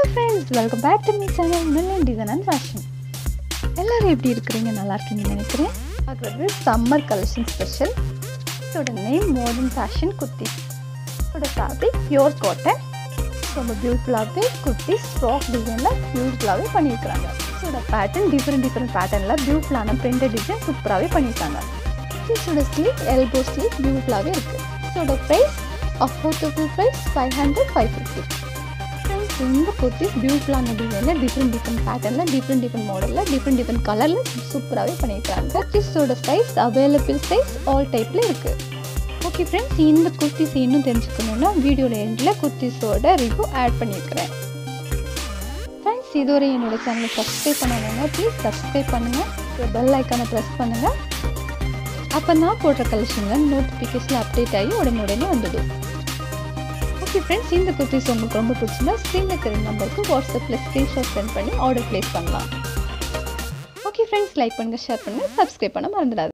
friends welcome back to me channel million design and fashion எல்லாரும் எப்படி இருக்கிறீங்க நல்லா இருக்கீங்கன்னு நினைக்கிறேன் பார்க்குறது சம்மர் கலெக்ஷன் ஸ்பெஷல் இதோட நேம் மாடர்ன் ஃபேஷன் குர்த்தி இதோட ஃபேப்ரிக் பியோர் காட்டன் ரொம்ப பியூட்டிஃபுல்லாகவே குர்த்தி ஸ்ட்ராக் டிசைனில் பியூட்டிஃபுல்லாகவே பண்ணியிருக்கிறாங்க இதோட பேட்டர்ன் டிஃப்ரெண்ட் டிஃப்ரெண்ட் பேட்டர்னில் பியூட்டிஃபுல்லான பிரிண்டட் டிசைன் சூப்பராகவே பண்ணியிருக்காங்க இதோட ஸ்லீவ் எல்போ ஸ்லீவ் பியூட்டிஃபுல்லாகவே இருக்குது இதோட price affordable price five hundred five fifty friends இந்த குர்த்திஸ் பியூட்டிஃபுல்லான டிசைனில் டிஃப்ரெண்ட் டிஃப்ரெண்ட் பேட்டர்னில் டிஃப்ரெண்ட் டிஃப்ரெண்ட் மாடலில் டிஃப்ரெண்ட் டிஃப்ரெண்ட் கலரில் சூப்பராகவே பண்ணியிருக்காங்க குர்த்திஸோட சைஸ் அவைலபிள் சைஸ் ஆல் டைப்பில் இருக்குது ஓகே ஃப்ரெண்ட்ஸ் இந்த குர்த்திஸ் இன்னும் தெரிஞ்சுக்கணுன்னா வீடியோவில் எண்டில் குர்த்திஸோட ரிவ்யூ ஆட் பண்ணியிருக்கிறேன் ஃப்ரெண்ட்ஸ் இதுவரை என்னோட சேனலை சப்ஸ்கிரைப் பண்ணணுன்னா ப்ளீஸ் சப்ஸ்கிரைப் பண்ணுங்கள் பெல் ஐக்கானை ப்ரெஸ் பண்ணுங்கள் அப்போ நான் போடுற கலெக்ஷனில் நோட்டிஃபிகேஷன் அப்டேட் ஆகி உடனே உடனே வந்துடும் ஓகே ஃப்ரெண்ட்ஸ் இந்த குர்த்திஸ் உங்களுக்கு ரொம்ப பிடிச்சிருந்தா ஸ்க்ரீனில் தெரிஞ்ச நம்பருக்கு வாட்ஸ்அப்பில் ஸ்க்ரீன்ஷாட் சென்ட் பண்ணி ஆர்டர் ப்ளேஸ் பண்ணலாம் ஓகே ஃப்ரெண்ட்ஸ் லைக் பண்ணுங்கள் ஷேர் பண்ணுங்கள் சப்ஸ்கிரைப் பண்ண மறந்துடாது